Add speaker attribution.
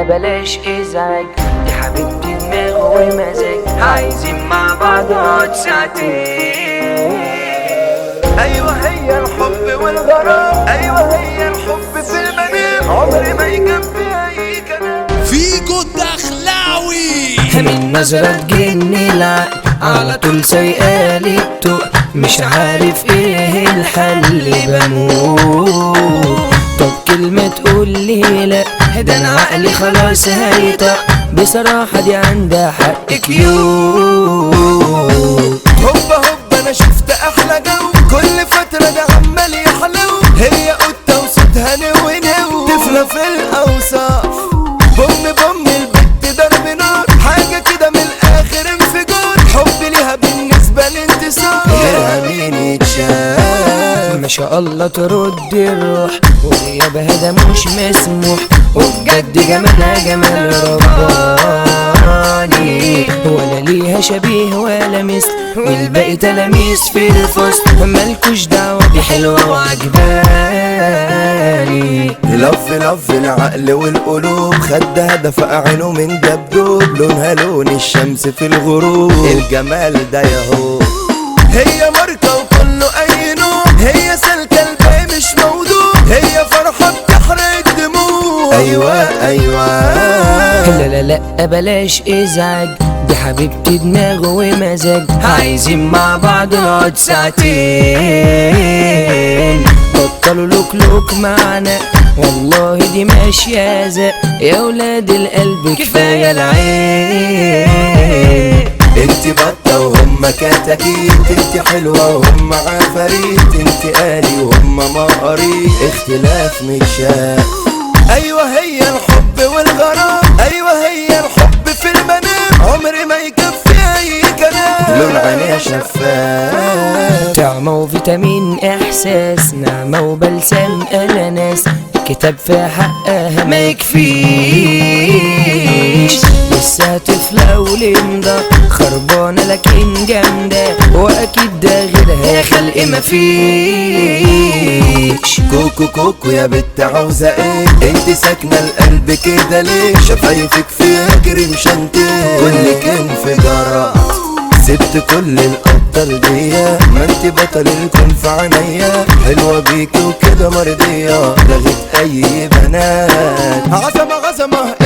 Speaker 1: بلاش ازعاج دي حبيبتي دماغ ومزاج عايزين مع بعض نقعد ساعتين
Speaker 2: ايوه هي الحب والغرام ايوه هي الحب في المنام عمري ما يكفي اي كلام
Speaker 3: فيجو الدخلاوي
Speaker 1: من نظرة تجني العقل على طول سيئالي التوق مش عارف ايه الحل بموت طب كلمة تقول لي لا ده انا عقلي خلاص هيطق بصراحة دي عندها حق كيوت
Speaker 2: هوبا هوبا انا شفت احلى جو كل فترة ده عمال يحلو هي قطة وصوتها نو نو طفلة في الاوصاف بوم بوم البت ضرب نار حاجة كده من الاخر انفجار حب ليها بالنسبة لانتصار غيرها مين يتشاف
Speaker 1: ما شاء الله ترد الروح وغيابها ده مش مسموح وبجد جمالها جمال رباني ولا ليها شبيه ولا مثل والباقي تلاميذ في الفصل مالكوش دعوة دي حلوة وعجباني
Speaker 2: لف لف العقل والقلوب خد هدف عينه من دبدوب لونها لون الشمس في الغروب الجمال ده ياهو هي ماركة وكله أي نوع هي سالكة الباقي مش موضوع هي فرحة بتحرق الدموع أيوة أيوة
Speaker 1: لا لا لا بلاش ازعاج دي حبيبتي دماغ ومزاج عايزين مع بعض نقعد ساعتين بطلوا لوك لوك معنا والله دي ماشية زق يا ولاد القلب كفاية العين
Speaker 2: انت بطة وهم كتاكيت انت حلوة وهم عفاريت انت قالي وهم مقاريت اختلاف متشاف ايوه هي الحب والغرام ايوه هي الحب في المنام عمري ما يكفي اي كلام لون عينيها شفاف
Speaker 1: طعمة وفيتامين احساس نعمة وبلسم اناناس كتاب في حقها ما يكفيش لسه طفلة ولمضة خربانة لكن جامدة واكيد ده غيرها يا خلق مفيش
Speaker 2: كوكو كوكو يا بت عاوزة ايه انت ساكنة القلب كده ليه شفايفك فيها كريم شانتيه كلك انفجارات سبت كل الابطال دي ما انت بطل الكون في عينيا حلوة بيكي وكده مرضية لغت اي بنات عظمة عظمة